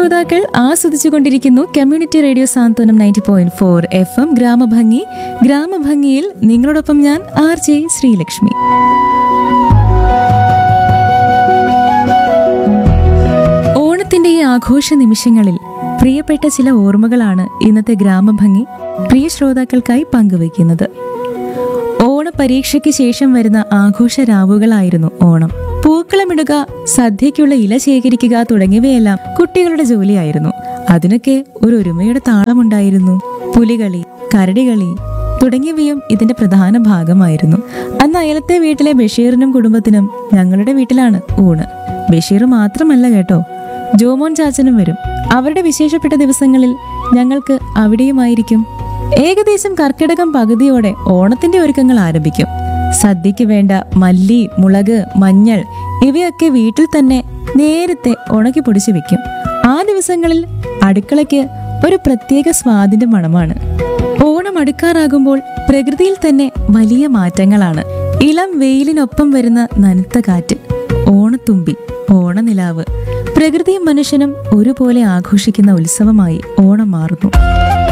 ശ്രോതാക്കൾ ആസ്വദിച്ചുകൊണ്ടിരിക്കുന്നു community radio Santhwanam ninety point four F M ഗ്രാമഭംഗി ഗ്രാമഭംഗിയിൽ നിങ്ങളോടൊപ്പം ഞാൻ ആർ ജെ ശ്രീലക്ഷ്മി ഓണത്തിന്റെ ഈ ആഘോഷ നിമിഷങ്ങളിൽ പ്രിയപ്പെട്ട ചില ഓർമ്മകളാണ് ഇന്നത്തെ ഗ്രാമഭംഗി പ്രിയ ശ്രോതാക്കൾക്കായി പങ്കുവയ്ക്കുന്നത് ഓണ പരീക്ഷയ്ക്ക് ശേഷം വരുന്ന ആഘോഷ രാവുകളായിരുന്നു ഓണം പൂക്കളമിടുക സദ്യയ്ക്കുള്ള ഇല ശേഖരിക്കുക തുടങ്ങിയവയെല്ലാം കുട്ടികളുടെ ജോലിയായിരുന്നു അതിനൊക്കെ ഒരു ഒരുമയുടെ താളമുണ്ടായിരുന്നു പുലികളി കരടികളി തുടങ്ങിയവയും ഇതിന്റെ പ്രധാന ഭാഗമായിരുന്നു അന്ന് അയലത്തെ വീട്ടിലെ ബഷീറിനും കുടുംബത്തിനും ഞങ്ങളുടെ വീട്ടിലാണ് ഊണ് ബഷീർ മാത്രമല്ല കേട്ടോ ജോമോൻ ചാച്ചനും വരും അവരുടെ വിശേഷപ്പെട്ട ദിവസങ്ങളിൽ ഞങ്ങൾക്ക് അവിടെയുമായിരിക്കും ഏകദേശം കർക്കിടകം പകുതിയോടെ ഓണത്തിന്റെ ഒരുക്കങ്ങൾ ആരംഭിക്കും സദ്യക്ക് വേണ്ട മല്ലി മുളക് മഞ്ഞൾ ഇവയൊക്കെ വീട്ടിൽ തന്നെ നേരത്തെ ഉണക്കി പൊടിച്ചു വെക്കും ആ ദിവസങ്ങളിൽ അടുക്കളയ്ക്ക് ഒരു പ്രത്യേക സ്വാദിന്റെ മണമാണ് ഓണം അടുക്കാറാകുമ്പോൾ പ്രകൃതിയിൽ തന്നെ വലിയ മാറ്റങ്ങളാണ് ഇളം വെയിലിനൊപ്പം വരുന്ന നനുത്ത കാറ്റ് ഓണത്തുമ്പി ഓണനിലാവ് പ്രകൃതിയും മനുഷ്യനും ഒരുപോലെ ആഘോഷിക്കുന്ന ഉത്സവമായി ഓണം മാറുന്നു